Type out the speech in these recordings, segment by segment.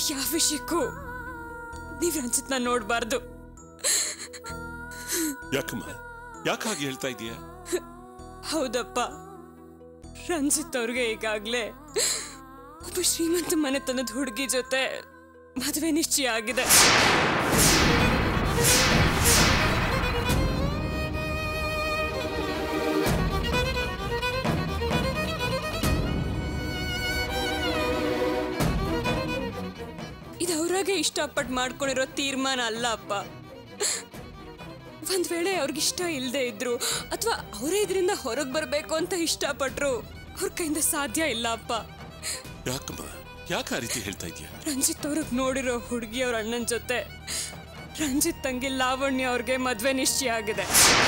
ಯಾವ ವಿಷಯಕ್ಕೂ ನೀವ್ ರಂಜಿತ್ನ ನೋಡ್ಬಾರ್ದು ಯಾಕಮ್ಮ ಯಾಕೆ ಹಾಗೆ ಹೇಳ್ತಾ ಇದೀಯ ಹೌದಪ್ಪ ರಂಜಿತ್ ಅವ್ರಿಗೆ ಈಗಾಗ್ಲೇ ಒಬ್ಬ ಶ್ರೀಮಂತ ಮನೆತನದ ಹುಡುಗಿ ಜೊತೆ ಮದುವೆ ನಿಶ್ಚಯ ಆಗಿದೆ ಇದು ಅವ್ರಾಗೆ ಇಷ್ಟಪಟ್ಟು ಮಾಡ್ಕೊಂಡಿರೋ ತೀರ್ಮಾನ ಅಲ್ಲ ಅಪ್ಪ ಒಂದ್ ವೇಳೆ ಅವ್ರಿಗಿಷ್ಟ ಇಲ್ಲದೆ ಇದ್ರು ಅಥವಾ ಅವರೇ ಇದರಿಂದ ಹೊರಗೆ ಬರಬೇಕು ಅಂತ ಇಷ್ಟಪಟ್ರು ಅವ್ರ ಕೈಯಿಂದ ಸಾಧ್ಯ ಇಲ್ಲ ಅಪ್ಪ ಯಾಕಮ್ಮ ಯಾಕೆ ಆ ರೀತಿ ಹೇಳ್ತಾ ಇದೀಯ ರಂಜಿತ್ ಅವ್ರಿಗೆ ನೋಡಿರೋ ಹುಡುಗಿ ಅವ್ರ ಅಣ್ಣನ ಜೊತೆ ರಂಜಿತ್ ತಂಗಿ ಲಾವಣ್ಯ ಅವ್ರಿಗೆ ಮದ್ವೆ ನಿಶ್ಚಯ ಆಗಿದೆ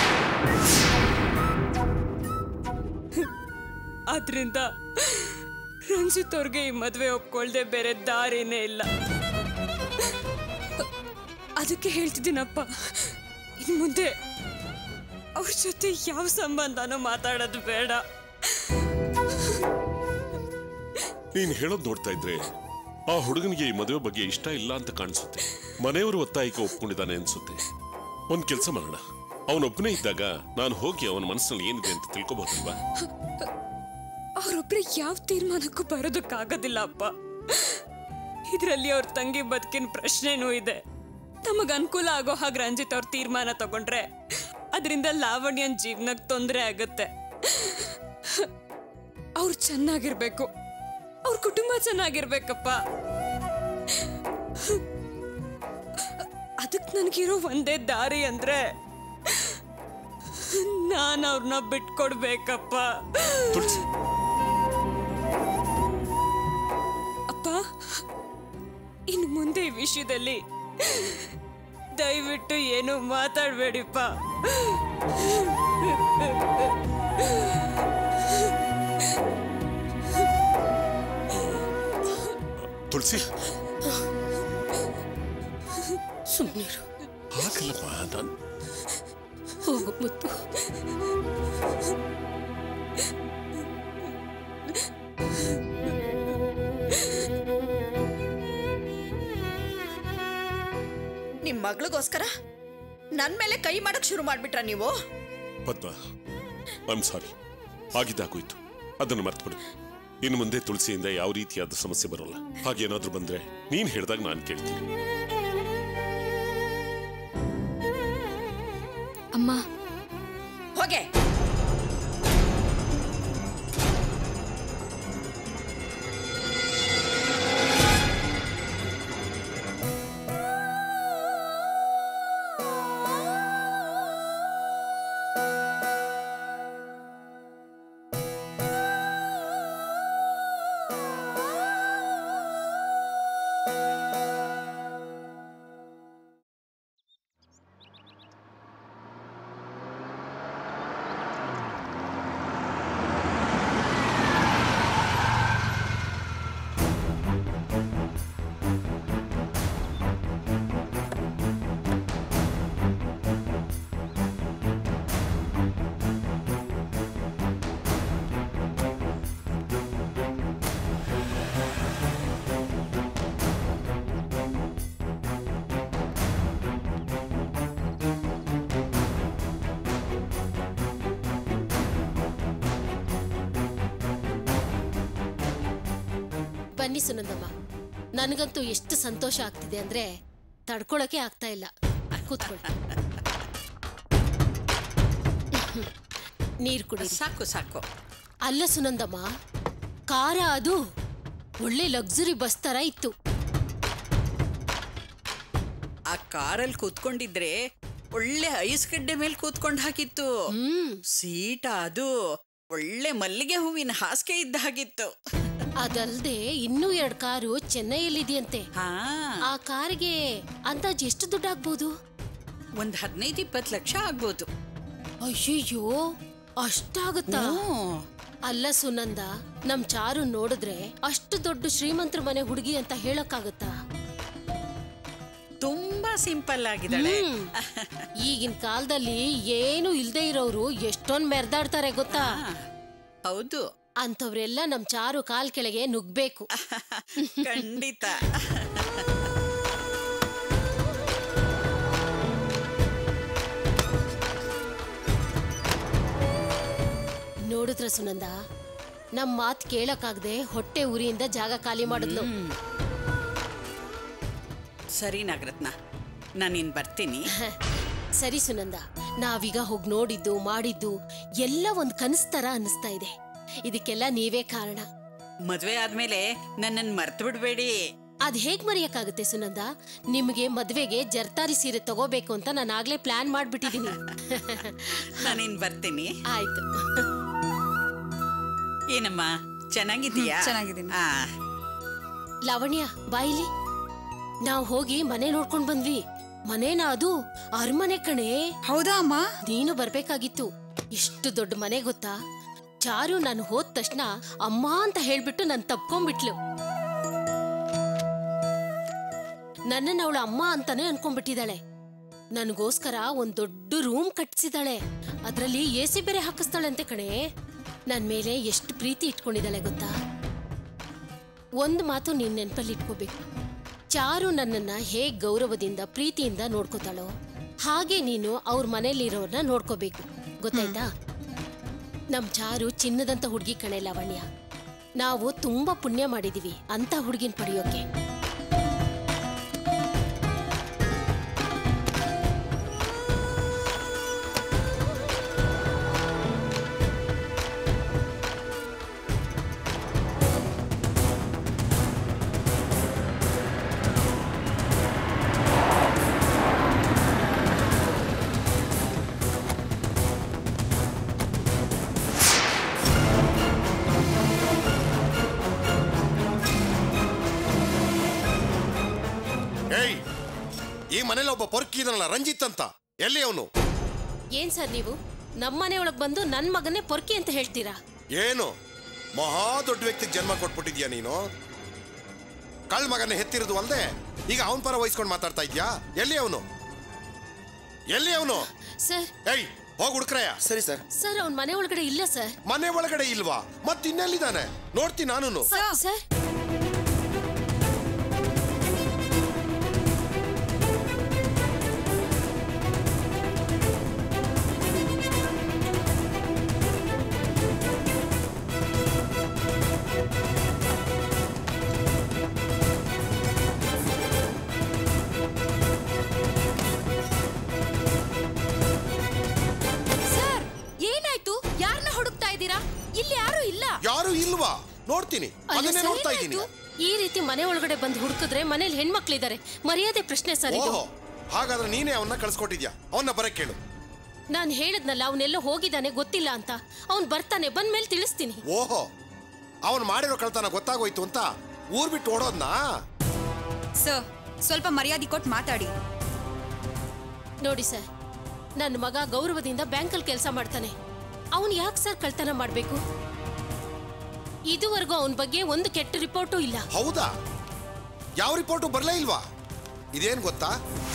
ಆದ್ರಿಂದ ರಂಜಿತ್ ಅವ್ರಿಗೆ ಈ ಮದ್ವೆ ಒಪ್ಕೊಳ್ದೆ ಬೇರೆ ದಾರಿನೇ ಇಲ್ಲ ಅದಕ್ಕೆ ಹೇಳ್ತಿದ್ದೀನಪ್ಪ ಇನ್ನು ಮುಂದೆ ಅವ್ರ ಜೊತೆ ಯಾವ ಸಂಬಂಧನೂ ಮಾತಾಡೋದು ಬೇಡ ನೀನ್ ಹೇಳೋದ್ ನೋಡ್ತಾ ಇದ್ರೆ ಆ ಹುಡುಗನಿಗೆ ಈ ಮದುವೆ ಬಗ್ಗೆ ಇಷ್ಟ ಇಲ್ಲ ಅಂತ ಕಾಣಿಸುತ್ತೆ ಮನೆಯವರು ಒತ್ತಾಯಕ್ಕೆ ಒಪ್ಕೊಂಡಿದ್ದಾನೆ ಅನ್ಸುತ್ತೆ ಒಂದ್ ಕೆಲಸ ಮಾಡೋಣ ಅವನೊಬ್ಬನೇ ಇದ್ದಾಗ ನಾನು ಹೋಗಿ ಅವನ ಮನಸ್ಸಿನಲ್ಲಿ ಏನಿದೆ ಅಂತ ತಿಳ್ಕೊಬಹುದಲ್ವಾ ಅವರೊಬ್ರೆ ಯಾವ ತೀರ್ಮಾನಕ್ಕೂ ಬರೋದಕ್ಕಾಗೋದಿಲ್ಲ ಅಪ್ಪ ಇದರಲ್ಲಿ ಅವ್ರ ತಂಗಿ ಬದುಕಿನ ಪ್ರಶ್ನೆನೂ ಇದೆ ತಮಗ ಅನುಕೂಲ ಆಗೋ ಹಾಗೆ ರಂಜಿತ್ ಅವ್ರ ತೀರ್ಮಾನ ತಗೊಂಡ್ರೆ ಅದರಿಂದ ಲಾವಣ್ಯನ್ ಜೀವನಕ್ಕೆ ತೊಂದರೆ ಆಗತ್ತೆ ಅವ್ರು ಚೆನ್ನಾಗಿರ್ಬೇಕು ಅವ್ರ ಕುಟುಂಬ ಚೆನ್ನಾಗಿರ್ಬೇಕಪ್ಪ ಅದಕ್ಕೆ ನನಗಿರೋ ಒಂದೇ ದಾರಿ ಅಂದ್ರೆ ನಾನು ಅವ್ರನ್ನ ಬಿಟ್ಕೊಡ್ಬೇಕಪ್ಪ ತುಳಸಿ ಅಪ್ಪ ಇನ್ನು ಮುಂದೆ ಈ ವಿಷಯದಲ್ಲಿ ದಯವಿಟ್ಟು ಏನು ಮಾತಾಡಬೇಡಿಪ್ಪ ತುಳಸಿ ಸುಮ್ಮನಿರು ಹಾಗಲ್ಲಮ್ಮ ನಾನು ಹೋಗು ಮುತ್ತು ನಿಮ್ ಮಗಳಿಗೋಸ್ಕರ ನನ್ ಮೇಲೆ ಕೈ ಮಾಡಕ್ ಶುರು ಮಾಡ್ಬಿಟ್ರ ನೀವು ಪದ್ಮ ಐಮ್ ಸಾರಿ ಆಗಿದ್ದಾಗೋಯ್ತು ಅದನ್ನು ಮರ್ತ್ಬಿಡು ಇನ್ನು ಮುಂದೆ ತುಳಸಿಯಿಂದ ಯಾವ ರೀತಿಯಾದ ಸಮಸ್ಯೆ ಬರೋಲ್ಲ ಹಾಗೇನಾದ್ರೂ ಬಂದ್ರೆ ನೀನ್ ಹೇಳ್ದಾಗ ನಾನು ಕೇಳ್ತೀನಿ ಅಮ್ಮ ಹೋಗೆ ಬನ್ನಿ ಸುನಂದಮ್ಮ ನನಗಂತೂ ಎಷ್ಟು ಸಂತೋಷ ಆಗ್ತಿದೆ ಅಂದ್ರೆ ತಡ್ಕೊಳಕ್ಕೆ ಆಗ್ತಾ ಇಲ್ಲ ಕೂತ್ಕೊಳ್ಳಿ ನೀರು ಕುಡಿ ಸಾಕು ಸಾಕು ಅಲ್ಲ ಸುನಂದಮ್ಮ ಕಾರ ಅದು ಒಳ್ಳೆ ಲಕ್ಸುರಿ ಬಸ್ ತರ ಇತ್ತು ಆ ಕಾರಲ್ಲಿ ಕೂತ್ಕೊಂಡಿದ್ರೆ ಒಳ್ಳೆ ಐಸ್ ಗಡ್ಡೆ ಮೇಲೆ ಕೂತ್ಕೊಂಡ್ ಹಾಕಿತ್ತು ಹ್ಮ್ ಸೀಟ ಅದು ಒಳ್ಳೆ ಮಲ್ಲಿಗೆ ಹೂವಿನ ಹಾಸಿಗೆ ಇದ್ದ ಹಾಗಿತ್ತು ಅದಲ್ದೆ ಇನ್ನೂ ಎರಡ್ ಕಾರು ಚೆನ್ನೈಯಲ್ಲಿದೆಯಂತೆ ಹಾ ಆ ಕಾರಿಗೆ ಅಂದಾಜ್ ಎಷ್ಟು ದುಡ್ಡಾಗ್ಬೋದು ಒಂದ್ ಹದಿನೈದು ಇಪ್ಪತ್ತು ಲಕ್ಷ ಆಗ್ಬೋದು ಅಯ್ಯಯ್ಯೋ ಅಷ್ಟಾಗುತ್ತಾ ಹ್ಮ್. ಅಲ್ಲ ಸುನಂದ ನಮ್ ಚಾರು ನೋಡಿದ್ರೆ ಅಷ್ಟು ದೊಡ್ಡ ಶ್ರೀಮಂತರ ಮನೆ ಹುಡುಗಿ ಅಂತ ಹೇಳಕ್ಕಾಗತ್ತಾ ತುಂಬಾ ಸಿಂಪಲ್ ಆಗಿದ್ದಾಳೆ ಹ್ಮ್. ಈಗಿನ ಕಾಲದಲ್ಲಿ ಏನು ಇಲ್ದೇ ಇರೋರು ಎಷ್ಟೊಂದ್ ಮೆರ್ದಾಡ್ತಾರೆ ಗೊತ್ತಾ ಹೌದು ಅಂತವ್ರೆಲ್ಲ ನಮ್ ಚಾರು ಕಾಲ್ ಕೆಳಗೆ ನುಗ್ಬೇಕು ಖಂಡಿತ ನೋಡಿದ್ರ ಸುನಂದ ನಮ್ ಮಾತ್ ಕೇಳಕ್ಕಾಗ್ದೆ ಹೊಟ್ಟೆ ಉರಿಯಿಂದ ಜಾಗ ಖಾಲಿ ಮಾಡಿದ್ಲು ಸರಿ ನಾಗರತ್ನ ನಾನಿನ್ ಬರ್ತೀನಿ ಸರಿ ಸುನಂದ ನಾವೀಗ ಹೋಗಿ ನೋಡಿದ್ದು ಮಾಡಿದ್ದು ಎಲ್ಲ ಒಂದ್ ಕನಸ್ ತರ ಅನ್ನಿಸ್ತಾ ಇದೆ ಇದಕ್ಕೆಲ್ಲ ನೀವೇ ಕಾರಣ ಮದ್ವೆ ಆದ್ಮೇಲೆ ನನ್ನನ್ ಮರ್ತು ಬಿಡ್ಬೇಡಿ ಅದ್ ಹೇಗ್ ಮರೆಯಕ್ಕಾಗುತ್ತೆ ಸುನಂದ ನಿಮ್ಗೆ ಮದ್ವೆಗೆ ಜರ್ತಾರಿ ಸೀರೆ ತಗೋಬೇಕು ಅಂತ ನಾನು ಆಗ್ಲೇ ಪ್ಲಾನ್ ಮಾಡ್ಬಿಟ್ಟಿದೀನಿ ನಾನಿನ್ ಬರ್ತೀನಿ ಆಯ್ತು ಏನಮ್ಮ ಚೆನ್ನಾಗಿದ್ದೀಯಾ ಹ್ಮ್, ಚೆನ್ನಾಗಿದ್ದೀನಿ. ಆ ಲಾವಣ್ಯ ಬಾಯಿಲಿ ನಾವ್ ಹೋಗಿ ಮನೆ ನೋಡ್ಕೊಂಡ್ ಬಂದ್ವಿ ಮನೇನ ಅದು ಅರಮನೆ ಕಣೆ ಹೌದಾ ಅಮ್ಮ ನೀನು ಬರ್ಬೇಕಾಗಿತ್ತು ಎಷ್ಟು ದೊಡ್ಡ ಮನೆ ಗೊತ್ತಾ ಚಾರು ನಾನು ಹೋದ ತಕ್ಷಣ ಅಮ್ಮ ಅಂತ ಹೇಳ್ಬಿಟ್ಟು ನಾನು ತಪ್ಕೊಂಡ್ಬಿಟ್ಲು ನನ್ನನ್ನ ಅವಳ ಅಮ್ಮ ಅಂತಾನೆ ಅನ್ಕೊಂಡ್ಬಿಟ್ಟಿದ್ದಾಳೆ ನನಗೋಸ್ಕರ ಒಂದ್ ದೊಡ್ಡ ರೂಮ್ ಕಟ್ಸಿದಾಳೆ ಅದ್ರಲ್ಲಿ ಎ ಸಿ ಬೇರೆ ಹಾಕಿಸ್ತಾಳಂತೆ ಕಣೆ ನನ್ ಮೇಲೆ ಎಷ್ಟು ಪ್ರೀತಿ ಇಟ್ಕೊಂಡಿದ್ದಾಳೆ ಗೊತ್ತಾ ಒಂದ್ ಮಾತು ನೀನ್ ನೆನ್ಪಲ್ಲಿ ಇಟ್ಕೋಬೇಕು ಚಾರು ನನ್ನನ್ನ ಹೇಗ್ ಗೌರವದಿಂದ ಪ್ರೀತಿಯಿಂದ ನೋಡ್ಕೋತಾಳೋ ಹಾಗೆ ನೀನು ಅವ್ರ ಮನೇಲಿರೋರ್ನ ನೋಡ್ಕೋಬೇಕು ಗೊತ್ತಾಯ್ತಾ ನಮ್ ಚಾರು ಚಿನ್ನದಂತ ಹುಡುಗಿ ಕಣೆ ಲಾವಣ್ಯ ನಾವು ತುಂಬಾ ಪುಣ್ಯ ಮಾಡಿದೀವಿ ಅಂತ ಹುಡುಗಿನ ಪಡೆಯೋಕೆ ಏಯ್ ಈ ಮನೇಲಿ ಒಬ್ಬ ಪೊರ್ಕಿ ಇದನಲ್ಲ ರಂಜಿತ್ ಅಂತ ಎಲ್ಲಿ ಅವನು ಏನ್ ಸರ್ ನೀವು ನಮ್ಮನೆ ಒಳಗ್ ಬಂದು ನನ್ ಮಗನೇ ಪೊರ್ಕಿ ಅಂತ ಹೇಳ್ತೀರಾ ಏನು ಮಹಾ ದೊಡ್ಡ ವ್ಯಕ್ತಿಗೆ ಜನ್ಮ ಕೊಟ್ಬಿಟ್ಟಿದ್ಯಾ ನೀನು ಕಳ್ ಮಗನ ಹೆತ್ತಿರೋದು ಅಲ್ದೆ ಈಗ ಅವನ ಪರ ವಹಿಸ್ಕೊಂಡು ಮಾತಾಡ್ತಾ ಇದ್ಯಾ ಎಲ್ಲಿ ಅವನು ಎಲ್ಲಿ ಅವನು ಸರ್ ಏಯ್ ಹೋಗ್ ಹುಡುಕ್ರಯ್ಯ ಸರಿ ಸರ್ ಸರ್ ಅವ್ನ ಮನೆ ಒಳಗಡೆ ಇಲ್ಲ ಸರ್ ಮನೆ ಒಳಗಡೆ ಇಲ್ವಾ ಮತ್ ಇನ್ನೆಲ್ಲಿದ್ದಾನೆ ನೋಡ್ತೀನಿ ನಾನು ಸರ್ ಸರ್ ಏನಾಯ್ತು ಯಾರನ್ನ ಹುಡುಕ್ತಾ ಇದ್ದೀರಾ ಇಲ್ಲಿ ಯಾರು ಇಲ್ಲ ಯಾರು ಇಲ್ವಾ ನೋಡ್ತೀನಿ ಅಲ್ಲ ಅದನ್ನೇ ಸರ್, ನೋಡ್ತಾ ಇದ್ದೀನಿ ಈ ರೀತಿ ಮನೆ ಒಳಗಡೆ ಬಂದು ಹುಡುಕಿದ್ರೆ ಮನೇಲಿ ಹೆಣ್ಮಕ್ಳಿದ್ದಾರೆ ಮರ್ಯಾದೆ ಪ್ರಶ್ನೆ ಸರ್ ಇದು ಓಹೋ ಹಾಗಾದ್ರೆ ನೀನೇ ಅವನ್ನ ಕಳ್ಸ್ಕೊಟ್ಟಿದ್ಯಾ ಅವನ್ನ ಬರಕ್ ಕೇಳು ನಾನ್ ಹೇಳದ್ನಲ್ಲ ಅವನೆಲ್ಲೋ ಹೋಗಿದ್ದಾನೆ ಗೊತ್ತಿಲ್ಲ ಅಂತ ಅವ್ನ್ ಬರ್ತಾನೆ ಬಂದ್ಮೇಲೆ ತಿಳಿಸ್ತೀನಿ ಓಹೋ ಅವನ್ ಮಾಡಿರೋ ಕಳ್ತನ ಗೊತ್ತಾಗೋಯ್ತು ಅಂತ ಊರ್ ಬಿಟ್ಟು ಓಡೋದ್ನಾ ಸರ್ ಸ್ವಲ್ಪ ಮರ್ಯಾದೆ ಕೊಟ್ಟು ಮಾತಾಡಿ ನೋಡಿ ಸರ್ ನನ್ನ ಮಗ ಗೌರವದಿಂದ ಬ್ಯಾಂಕಲ್ಲಿ ಕೆಲಸ ಮಾಡ್ತಾನೆ ಅವನ್ ಯಾಕೆ ಸರ್ ಕಳ್ತನ ಮಾಡ್ಬೇಕು ಇದುವರೆಗೂ ಅವನ ಬಗ್ಗೆ ಒಂದು ಕೆಟ್ಟ ರಿಪೋರ್ಟು ಇಲ್ಲ ಹೌದಾ ಯಾವ ರಿಪೋರ್ಟು ಬರ್ಲೇ ಇಲ್ವಾ ಇದೇನ್ ಗೊತ್ತಾ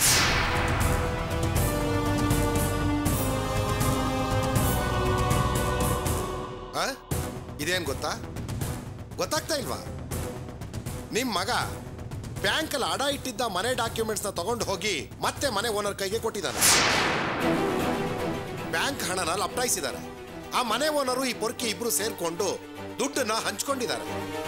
ಆ? ಇದೇನ್ ಗೊತ್ತಾ ಗೊತ್ತಾಗ್ತಾ ಇಲ್ವಾ ನಿಮ್ ಮಗ ಬ್ಯಾಂಕಲ್ಲಿ ಅಡ ಇಟ್ಟಿದ್ದ ಮನೆ ಡಾಕ್ಯುಮೆಂಟ್ಸ್ ನ ತಗೊಂಡು ಹೋಗಿ ಮತ್ತೆ ಮನೆ ಓನರ್ ಕೈಗೆ ಕೊಟ್ಟಿದ್ದಾನೆ ಬ್ಯಾಂಕ್ ಹಣನ ಲಪ್ಟಾಯಿಸಿದ್ದಾರೆ ಆ ಮನೆ ಓನರು ಈ ಪೊರ್ಕಿ ಇಬ್ರು ಸೇರ್ಕೊಂಡು ದುಡ್ಡನ್ನ ಹಂಚ್ಕೊಂಡಿದ್ದಾರೆ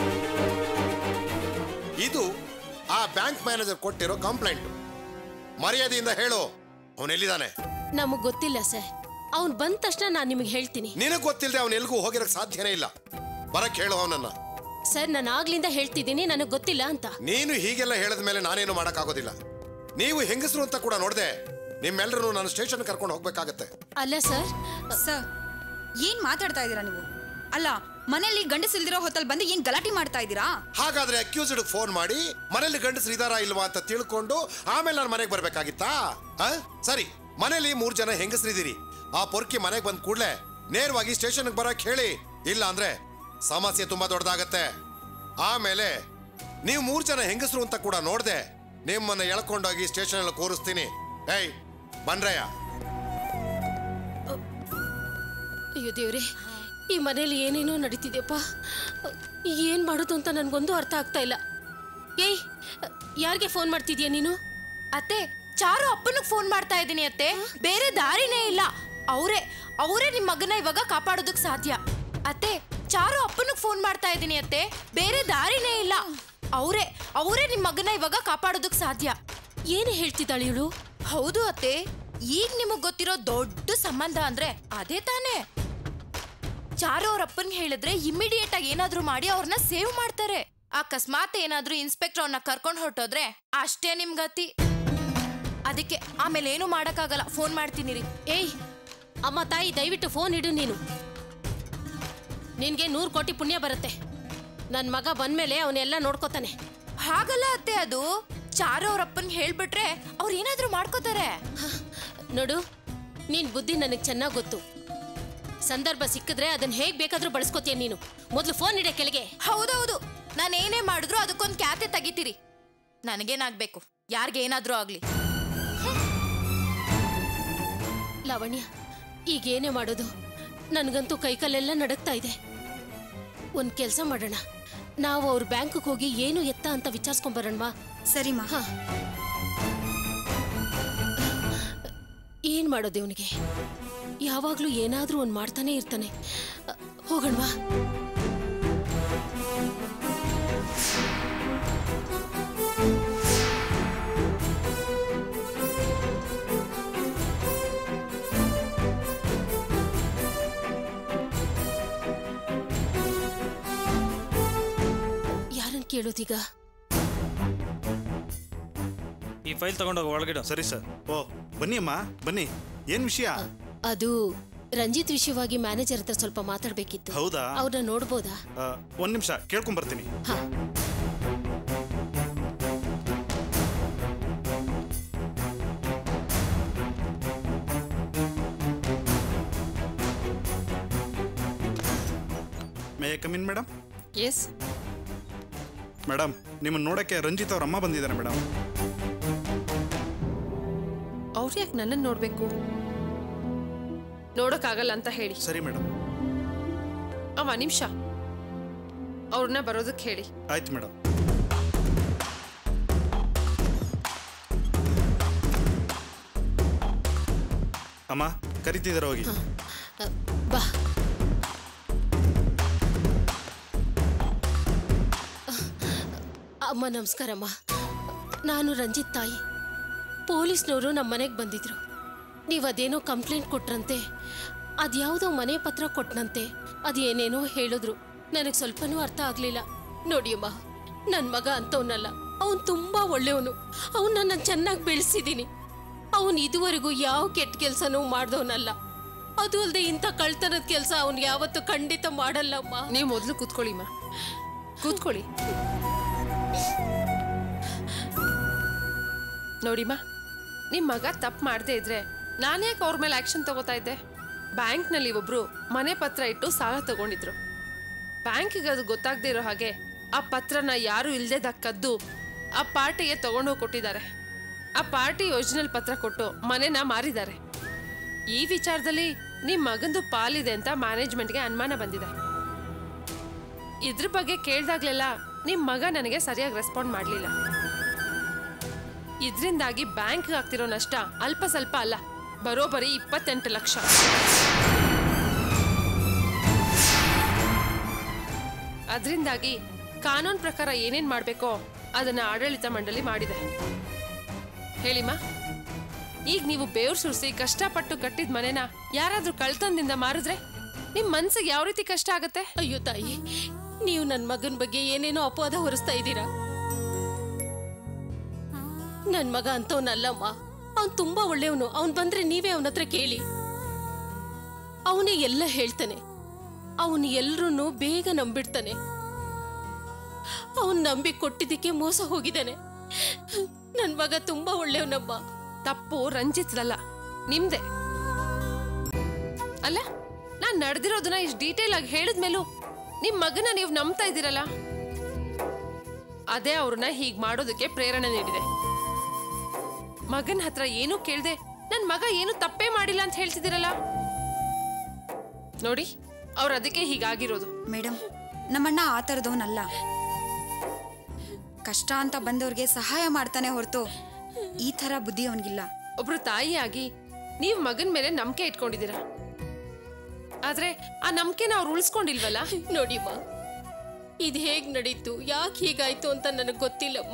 ಇದು ಆ ಬ್ಯಾಂಕ್ ಮ್ಯಾನೇಜರ್ ಕೊಟ್ಟಿರೋ ಕಂಪ್ಲೇಂಟ್ ಮರ್ಯಾದೆಯಿಂದ ಹೇಳು ಅವನೆಲ್ಲಿದ್ದಾನೆ ನಮಗ್ ಗೊತ್ತಿಲ್ಲ ಸರ್ ಅವ್ನ್ ಬಂದ ತಕ್ಷಣ ನಾನ್ ನಿಮಗೆ ಹೇಳ್ತೀನಿ ನಿನಗ್ ಗೊತ್ತಿಲ್ಲದೆ ಅವನ್ ಎಲ್ಗೂ ಹೋಗಿರಕ್ ಸಾಧ್ಯನೇ ಇಲ್ಲ ಬರಕ್ ಹೇಳು ಅವನನ್ನ ಸರ್ ನಾನು ಆಗ್ಲಿಂದ ಹೇಳ್ತಿದ್ದೀನಿ ನನಗೆ ಗೊತ್ತಿಲ್ಲ ಅಂತ ನೀನು ಹೀಗೆಲ್ಲ ಹೇಳಿದ ಮೇಲೆ ನಾನೇನು ಮಾಡಕ್ಕಾಗೋದಿಲ್ಲ ನೀವು ಹೆಂಗಸರು ಅಂತ ಕೂಡ ನೋಡ್ದೆ ನಿಮ್ಮೆಲ್ಲರೂ ನಾನು ಸ್ಟೇಷನ್ ಕರ್ಕೊಂಡು ಹೋಗ್ಬೇಕಾಗತ್ತೆ ಅಲ್ಲ ಸರ್ ಸರ್ ಏನ್ ಮಾತಾಡ್ತಾ ಇದ್ದೀರಾ ನೀವು ಅಲ್ಲ ಮನೇಲಿ ಗಂಡಸಿಲ್ದಿರೋ ಹೊತ್ತಲ್ಲಿ ಬಂದು ಏನ್ ಗಲಾಟೆ ಮಾಡ್ತಾ ಇದ್ದೀರಾ ಹಾಗಾದ್ರೆ ಅಕ್ಯೂಸ್ಡ್ ಫೋನ್ ಮಾಡಿ ಮನೇಲಿ ಗಂಡಸರು ಇದಾರಾ ಇಲ್ವಾ ಅಂತ ತಿಳ್ಕೊಂಡು ಆಮೇಲೆ ನಾನು ಮನೆಗೆ ಬರ್ಬೇಕಾಗಿತ್ತಾ ಆ? ಸರಿ ಮನೇಲಿ ಮೂರ್ ಜನ ಹೆಂಗಸರಿದ್ದೀರಿ ಆ ಪೊರ್ಕಿ ಮನೆಗೆ ಬಂದ್ ಕೂಡ್ಲೆ ನೇರವಾಗಿ ಸ್ಟೇಷನ್ಗೆ ಬರಕ್ ಹೇಳಿ ಇಲ್ಲ ಅಂದ್ರೆ ಸಮಸ್ಯೆ ತುಂಬಾ ದೊಡ್ಡದಾಗತ್ತೆ ಆಮೇಲೆ ನೀವು ಮೂರ್ ಜನ ಹೆಂಗಸರು ಅಂತ ಕೂಡ ನೋಡ್ದೆ ನಿಮ್ಮನ್ನ ಎಳ್ಕೊಂಡೋಗಿ ಸ್ಟೇಷನ್ ಅಲ್ಲಿ ಕೂರಿಸ್ತೀನಿ ಏಯ್ ಬನ್ರಯ್ಯ ಅಯ್ಯೋ ದೇವ್ರೆ ಈ ಮನೇಲಿ ಏನೇನೋ ನಡೀತಿದ್ಯಪ್ಪ ಏನ್ ಮಾಡೋದು ಅಂತ ನನ್ಗೊಂದು ಅರ್ಥ ಆಗ್ತಾ ಇಲ್ಲ ಏಯ್ ಯಾರಿಗೆ ಫೋನ್ ಮಾಡ್ತಿದ್ಯಾ ನೀನು ಅತ್ತೆ ಚಾರು ಅಪ್ಪನಿಗೆ ಫೋನ್ ಮಾಡ್ತಾ ಇದ್ದೀನಿ ಅತ್ತೆ ಬೇರೆ ದಾರಿನೇ ಇಲ್ಲ ಅವರೇ ಅವರೇ ನಿಮ್ಮ ಮಗನ ಇವಾಗ ಕಾಪಾಡೋದಕ್ ಸಾಧ್ಯ ಅತ್ತೆ ಚಾರು ಅಪ್ಪನಿಗೆ ಫೋನ್ ಮಾಡ್ತಾ ಇದ್ದೀನಿ ಅತ್ತೆ ಬೇರೆ ದಾರಿನೇ ಇಲ್ಲ ಅವರೇ ಅವರೇ ನಿಮ್ಮ ಮಗನ ಇವಾಗ ಕಾಪಾಡೋದಕ್ ಸಾಧ್ಯ ಏನೇ ಹೇಳ್ತಿದ್ದಾಳೆ ಇವಳು ಹೌದು ಅತ್ತೆ ಈಗ ನಿಮಗ್ ಗೊತ್ತಿರೋ ದೊಡ್ಡ ಸಂಬಂಧ ಅಂದ್ರೆ ಅದೇ ತಾನೇ ಚಾರು ಅವ್ರ ಅಪ್ಪನ್ಗೆ ಹೇಳಿದ್ರೆ ಇಮಿಡಿಯೇಟ್ ಆಗಿ ಏನಾದ್ರೂ ಮಾಡಿ ಅವ್ರನ್ನ ಸೇವ್ ಮಾಡ್ತಾರೆ ಅಕಸ್ಮಾತ್ ಏನಾದ್ರೂ ಇನ್ಸ್ಪೆಕ್ಟರ್ ಅವ್ರನ್ನ ಕರ್ಕೊಂಡು ಹೊರಟೋದ್ರೆ ಅಷ್ಟೇ ನಿಮ್ ಗತಿ ಅದಕ್ಕೆ ಆಮೇಲೆ ಏನು ಮಾಡಕ್ಕಾಗಲ್ಲ ಫೋನ್ ಮಾಡ್ತೀನಿ ರೀ ಏಯ್ ಅಮ್ಮ ತಾಯಿ ದಯವಿಟ್ಟು ಫೋನ್ ಇಡು ನೀನು ನಿನ್ಗೆ ನೂರು ಕೋಟಿ ಪುಣ್ಯ ಬರುತ್ತೆ ನನ್ನ ಮಗ ಬಂದ್ಮೇಲೆ ಅವನ್ನೆಲ್ಲ ನೋಡ್ಕೋತಾನೆ ಹಾಗಲ್ಲ ಅತ್ತೆ ಅದು ಚಾರು ಅವ್ರ ಅಪ್ಪನ್ಗೆ ಹೇಳ್ಬಿಟ್ರೆ ಅವ್ರು ಏನಾದ್ರೂ ಮಾಡ್ಕೋತಾರೆ ನೋಡು ನಿನ್ ಬುದ್ಧಿ ನನಗೆ ಚೆನ್ನಾಗಿ ಗೊತ್ತು ಸಂದರ್ಭ ಸಿಕ್ಕಿದ್ರೆ ಅದನ್ನ ಹೇಗ್ ಬೇಕಾದ್ರೂ ಬಳಸ್ಕೋತೀಯ ನೀನು ಮೊದಲು ಫೋನ್ ಇಡೆ ಕೆಳಗೆ ಹೌದೌದು ನಾನು ಏನೇ ಮಾಡಿದ್ರು ಅದಕ್ಕೊಂದು ಕ್ಯಾತೆ ತೆಗಿತೀರಿ ನನಗೇನಾಗ್ಬೇಕು ಯಾರಿಗೆ ಏನಾದ್ರೂ ಆಗ್ಲಿ ಲಾವಣ್ಯ ಈಗೇನೇ ಮಾಡೋದು ನನಗಂತೂ ಕೈಕಾಲೆಲ್ಲ ನಡಕ್ತಾ ಇದೆ ಒಂದ್ ಕೆಲಸ ಮಾಡೋಣ ನಾವು ಅವ್ರ ಬ್ಯಾಂಕ್ಗೆ ಹೋಗಿ ಏನು ಎತ್ತ ಅಂತ ವಿಚಾರಿಸ್ಕೊಂಬರೋಣವಾ ಸರಿಮಾ ಹಾ ಏನ್ ಮಾಡೋದು ಇವನಿಗೆ ಯಾವಾಗ್ಲೂ ಏನಾದ್ರೂ ಒಂದ್ ಮಾಡ್ತಾನೆ ಇರ್ತಾನೆ ಅ, ಹೋಗೋಣವಾ ಯಾರನ್ ಕೇಳೋದೀಗ ಈ ಫೈಲ್ ತಗೊಂಡೋಗಿ ಒಳಗಿಡು ಸರಿ ಸರ್ ಓ ಬನ್ನಿ ಅಮ್ಮ ಬನ್ನಿ ಏನ್ ವಿಷಯ ಅದು ರಂಜಿತ್ ವಿಷಯವಾಗಿ ಮ್ಯಾನೇಜರ್ ಹತ್ರ ಸ್ವಲ್ಪ ಮಾತಾಡ್ಬೇಕಿತ್ತು ಹೌದಾ ಅವ್ರನ್ನ ನೋಡ್ಬೋದಾ ಆ, ಒಂದ್ ನಿಮಿಷ ಕೇಳ್ಕೊಂಡ್ ಬರ್ತೀನಿ ಹಾ may come in madam yes madam ನಿಮ್ಮನ್ನ ನೋಡಕ್ಕೆ ರಂಜಿತ್ ಅವ್ರ ಅಮ್ಮ ಬಂದಿದ್ದಾರೆ ಮೇಡಮ್ ಅವ್ರು ಯಾಕೆ ನನ್ನನ್ನು ನೋಡಬೇಕು ನೋಡೋಕ್ಕಾಗಲ್ಲ ಅಂತ ಹೇಳಿ ಸರಿ ಮೇಡಮ್ ಅವ ನಿಮಿಷ ಅವ್ರನ್ನ ಬರೋದಕ್ಕೆ ಹೇಳಿ ಆಯ್ತು ಮೇಡಮ್ ಅಮ್ಮ ಕರಿತಿದ್ದಾರೆ ಹೋಗಿ ಅ, ಬಾ ಅಮ್ಮ ನಮಸ್ಕಾರಮ್ಮ ನಾನು ರಂಜಿತ್ ತಾಯಿ ಪೊಲೀಸ್ನವರು ನಮ್ಮ ಮನೆಗೆ ಬಂದಿದ್ರು ನೀವು ಅದೇನೋ ಕಂಪ್ಲೇಂಟ್ ಕೊಟ್ರಂತೆ ಅದ್ಯಾವುದೋ ಮನೆ ಪತ್ರ ಕೊಟ್ನಂತೆ ಅದೇನೇನೋ ಹೇಳಿದ್ರು ನನಗೆ ಸ್ವಲ್ಪನೂ ಅರ್ಥ ಆಗಲಿಲ್ಲ ನೋಡಿಯಮ್ಮ ನನ್ನ ಮಗ ಅಂತವನಲ್ಲ ಅವನು ತುಂಬಾ ಒಳ್ಳೆಯವನು ಅವನ್ನ ನಾನು ಚೆನ್ನಾಗಿ ಬೆಳೆಸಿದ್ದೀನಿ ಅವನು ಇದುವರೆಗೂ ಯಾವ ಕೆಟ್ಟ ಕೆಲಸನೂ ಮಾಡ್ದವನಲ್ಲ ಅದು ಅಲ್ಲದೆ ಇಂಥ ಕಳ್ತನದ ಕೆಲಸ ಅವನು ಯಾವತ್ತೂ ಖಂಡಿತ ಮಾಡಲ್ಲಮ್ಮ ನೀವು ಮೊದಲು ಕೂತ್ಕೊಳ್ಳಿ ಮಾ ಕೂತ್ಕೊಳ್ಳಿ ನೋಡಿಮ್ಮ ನಿಮ್ಮ ಮಗ ತಪ್ಪು ಮಾಡದೇ ಇದ್ರೆ ನಾನು ಯಾಕೆ ಅವ್ರ ಮೇಲೆ ಆಕ್ಷನ್ ತಗೋತಾ ಇದ್ದೆ ಬ್ಯಾಂಕ್ನಲ್ಲಿ ಒಬ್ರು ಮನೆ ಪತ್ರ ಇಟ್ಟು ಸಾಲ ತಗೊಂಡಿದ್ರು ಬ್ಯಾಂಕಿಗೆ ಅದು ಗೊತ್ತಾಗದೇ ಇರೋ ಹಾಗೆ ಆ ಪತ್ರನ ಯಾರು ಇಲ್ಲದೆ ದಕ್ಕದ್ದು ಆ ಪಾರ್ಟಿಗೆ ತಗೊಂಡೋಗಿ ಕೊಟ್ಟಿದ್ದಾರೆ ಆ ಪಾರ್ಟಿ ಯೋಜನೆಲ್ ಪತ್ರ ಕೊಟ್ಟು ಮನೆನ ಮಾರಿದ್ದಾರೆ ಈ ವಿಚಾರದಲ್ಲಿ ನಿಮ್ ಮಗಂದು ಪಾಲಿದೆ ಅಂತ ಮ್ಯಾನೇಜ್ಮೆಂಟ್ಗೆ ಅನುಮಾನ ಬಂದಿದೆ ಇದ್ರ ಬಗ್ಗೆ ಕೇಳ್ದಾಗ್ಲೆಲ್ಲ ನಿಮ್ ಮಗ ನನಗೆ ಸರಿಯಾಗಿ ರೆಸ್ಪಾಂಡ್ ಮಾಡಲಿಲ್ಲ ಇದರಿಂದಾಗಿ ಬ್ಯಾಂಕ್ ಆಗ್ತಿರೋ ನಷ್ಟ ಅಲ್ಪ ಸ್ವಲ್ಪ ಅಲ್ಲ ಬರೋಬ್ಬರಿ ಇಪ್ಪತ್ತೆಂಟು ಲಕ್ಷ ಅದರಿಂದಾಗಿ ಕಾನೂನು ಪ್ರಕಾರ ಏನೇನ್ ಮಾಡ್ಬೇಕೋ ಅದನ್ನ ಆಡಳಿತ ಮಂಡಳಿ ಮಾಡಿದೆ ಹೇಳಿಮಾ ಈಗ ನೀವು ಬೇವ್ರು ಸುರಿಸಿ ಕಷ್ಟಪಟ್ಟು ಕಟ್ಟಿದ ಮನೆನ ಯಾರಾದ್ರೂ ಕಳ್ತನದಿಂದ ಮಾರಿದ್ರೆ ನಿಮ್ ಮನ್ಸಿಗೆ ಯಾವ ರೀತಿ ಕಷ್ಟ ಆಗತ್ತೆ ಅಯ್ಯೋ ತಾಯಿ ನೀವು ನನ್ನ ಮಗನ ಬಗ್ಗೆ ಏನೇನೋ ಅಪವಾದ ಹೊರಿಸ್ತಾ ಇದ್ದೀರಾ ನನ್ ಮಗ ಅಂತವನಲ್ಲಮ್ಮ ಅವನ್ ತುಂಬಾ ಒಳ್ಳೆಯವನು ಅವನ್ ಬಂದ್ರೆ ನೀವೇ ಅವನ ಹತ್ರ ಕೇಳಿ ಅವನೇ ಎಲ್ಲ ಹೇಳ್ತಾನೆ ಅವನು ಎಲ್ರೂ ಬೇಗ ನಂಬಿಡ್ತಾನೆ ಅವನ್ ನಂಬಿ ಕೊಟ್ಟಿದ್ದಕ್ಕೆ ಮೋಸ ಹೋಗಿದ್ದಾನೆ ನನ್ ಮಗ ತುಂಬಾ ಒಳ್ಳೆಯವನಮ್ಮ ತಪ್ಪು ರಂಜಿತ್ದಲ್ಲ ನಿಮ್ದೆ ಅಲ್ಲ ನಾನ್ ನಡೆದಿರೋದನ್ನ ಇಷ್ಟು ಡೀಟೇಲ್ ಆಗಿ ಹೇಳಿದ್ಮೇಲೂ ನಿಮ್ ಮಗನ ನೀವು ನಂಬ್ತಾ ಇದ್ದೀರಲ್ಲ ಅದೇ ಅವ್ರನ್ನ ಹೀಗ್ ಮಾಡೋದಕ್ಕೆ ಪ್ರೇರಣೆ ನೀಡಿದೆ ಮಗನ ಹತ್ರ ಏನೂ ಕೇಳ್ದೆ ನನ್ ಮಗ ಏನು ತಪ್ಪೇ ಮಾಡಿಲ್ಲ ಅಂತ ಹೇಳ್ತಿದ್ದೀರಲ್ಲ ನೋಡಿ ಅವ್ರ ಅದಕ್ಕೆ ಹೀಗಾಗಿರೋದು ಮೇಡಮ್ ನಮ್ಮಣ್ಣ ಆ ಥರದವನಲ್ಲ ಕಷ್ಟ ಅಂತ ಬಂದವ್ರಿಗೆ ಸಹಾಯ ಮಾಡ್ತಾನೆ ಹೊರತು ಈ ಥರ ಬುದ್ಧಿ ಅವನಿಗಿಲ್ಲ ಒಬ್ರು ತಾಯಿಯಾಗಿ ನೀವು ಮಗನ ಮೇಲೆ ನಂಬಿಕೆ ಇಟ್ಕೊಂಡಿದ್ದೀರಾ ಆದ್ರೆ ಆ ನಂಬಿಕೆನ ಅವ್ರು ಉಳಿಸ್ಕೊಂಡಿಲ್ವಲ್ಲ ನೋಡಿಮ್ಮ ಇದು ಹೇಗ್ ನಡೀತು ಯಾಕೆ ಹೀಗಾಯ್ತು ಅಂತ ನನಗೆ ಗೊತ್ತಿಲ್ಲಮ್ಮ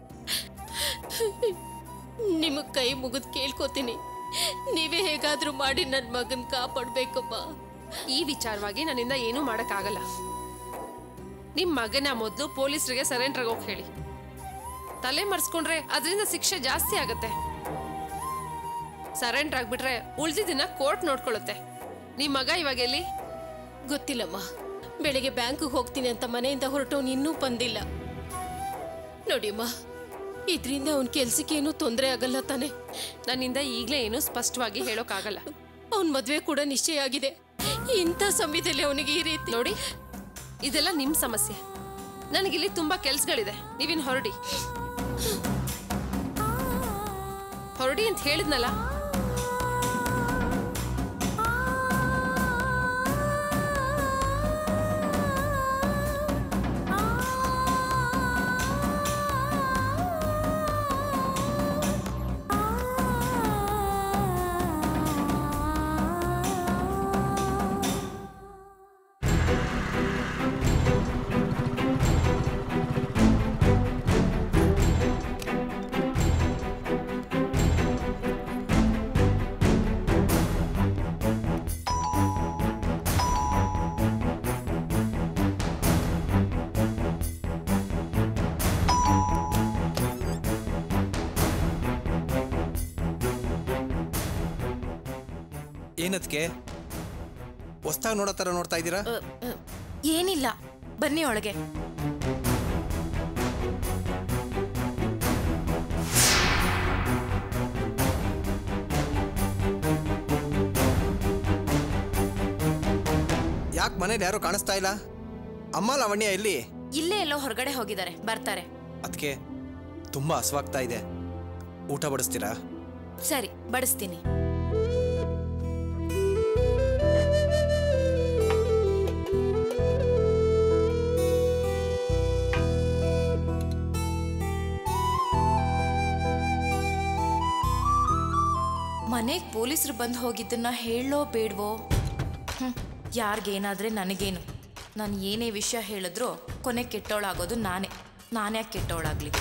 ನಿಮಗ್ ಕೈ ಮುಗಿದ್ ಕೇಳ್ಕೊತೀನಿ ನೀವೇ ಹೇಗಾದ್ರೂ ಮಾಡಿ ನನ್ನ ಮಗನ್ ಕಾಪಾಡ್ಬೇಕಮ್ಮ ಈ ವಿಚಾರವಾಗಿ ನನ್ನಿಂದ ಏನೂ ಮಾಡಕ್ಕಾಗಲ್ಲ ನಿಮ್ ಮಗನ ಮೊದಲು ಪೊಲೀಸರಿಗೆ ಸರೆಂಡರ್ ಆಗೋಕ್ ಹೇಳಿ ತಲೆ ಮರ್ಸ್ಕೊಂಡ್ರೆ ಅದರಿಂದ ಶಿಕ್ಷೆ ಜಾಸ್ತಿ ಆಗತ್ತೆ ಸರೆಂಡರ್ ಆಗ್ಬಿಟ್ರೆ ಉಳ್ದಿದ್ದನ್ನ ಕೋರ್ಟ್ ನೋಡ್ಕೊಳ್ಳುತ್ತೆ ನಿಮ್ ಮಗ ಇವಾಗ ಎಲ್ಲಿ ಗೊತ್ತಿಲ್ಲಮ್ಮ ಬೆಳಿಗ್ಗೆ ಬ್ಯಾಂಕ್ಗೆ ಹೋಗ್ತೀನಿ ಅಂತ ಮನೆಯಿಂದ ಹೊರಟವನು ಇನ್ನೂ ಬಂದಿಲ್ಲ ನೋಡಿಮ್ಮ ಇದರಿಂದ ಅವನ ಕೆಲ್ಸಕ್ಕೆ ಏನೂ ತೊಂದರೆ ಆಗಲ್ಲ ತಾನೆ ನನ್ನಿಂದ ಈಗಲೇ ಏನು ಸ್ಪಷ್ಟವಾಗಿ ಹೇಳೋಕ್ಕಾಗಲ್ಲ ಅವನ ಮದ್ವೆ ಕೂಡ ನಿಶ್ಚಯ ಆಗಿದೆ ಇಂಥ ಸಮಯದಲ್ಲಿ ಅವನಿಗೆ ಈ ರೀತಿ ನೋಡಿ ಇದೆಲ್ಲ ನಿಮ್ ಸಮಸ್ಯೆ ನನಗಿಲ್ಲಿ ತುಂಬಾ ಕೆಲ್ಸಗಳಿದೆ ನೀವಿನ್ ಹೊರಡಿ ಹೊರಡಿ ಅಂತ ಹೇಳಿದ್ನಲ್ಲ ಏನದ್ಕೆ ಹೊಸ್ದಾಗಿ ನೋಡೋ ಥರ ನೋಡ್ತಾ ಇದ್ದೀರಾ ಅ, ಅ, ಏನಿಲ್ಲ ಬನ್ನಿ ಒಳಗೆ ಯಾಕೆ ಮನೇಲಿ ಯಾರು ಕಾಣಿಸ್ತಾ ಇಲ್ಲ ಅಮ್ಮ ಲಾವಣ್ಯ ಎಲ್ಲಿ ಇಲ್ಲೇ ಎಲ್ಲೋ ಹೊರಗಡೆ ಹೋಗಿದ್ದಾರೆ ಬರ್ತಾರೆ ಅದಕ್ಕೆ ತುಂಬಾ ಹಸುವಾಗ್ತಾ ಇದೆ ಊಟ ಬಡಿಸ್ತೀರಾ ಸರಿ ಬಡಿಸ್ತೀನಿ ಮನೆಗೆ ಪೊಲೀಸರು ಬಂದು ಹೋಗಿದ್ದನ್ನ ಹೇಳೋ ಬೇಡವೋ ಹ್ಞೂ ಯಾರಿಗೇನಾದ್ರೆ ನನಗೇನು ನಾನು ಏನೇ ವಿಷಯ ಹೇಳಿದ್ರೂ ಕೊನೆ ಕೆಟ್ಟವಳಾಗೋದು ನಾನೇ ನಾನ್ಯಾಕೆ ಕೆಟ್ಟವಳಾಗ್ಲಿ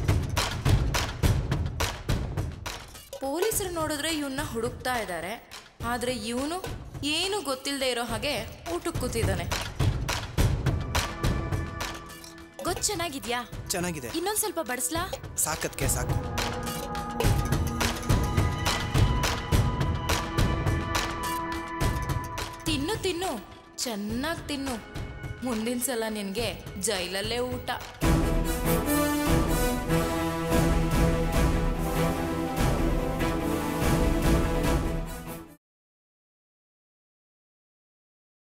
ಪೊಲೀಸರು ನೋಡಿದ್ರೆ ಇವನ್ನ ಹುಡುಕ್ತಾ ಇದ್ದಾರೆ ಆದರೆ ಇವನು ಏನು ಗೊತ್ತಿಲ್ಲದೆ ಇರೋ ಹಾಗೆ ಊಟಕ್ಕೆ ಕೂತಿದ್ದಾನೆ ಗೊತ್ತು ಚೆನ್ನಾಗಿದ್ಯಾ ಚೆನ್ನಾಗಿದೆ ಇನ್ನೊಂದು ಸ್ವಲ್ಪ ಬಡಿಸ್ಲಾ ಸಾಕದ್ಕೆ ಸಾಕು ತಿನ್ನು ತಿನ್ನು ಚೆನ್ನಾಗಿ ತಿನ್ನು ಮುಂದಿನ ಸಲ ನಿನಗೆ ಜೈಲಲ್ಲೇ ಊಟ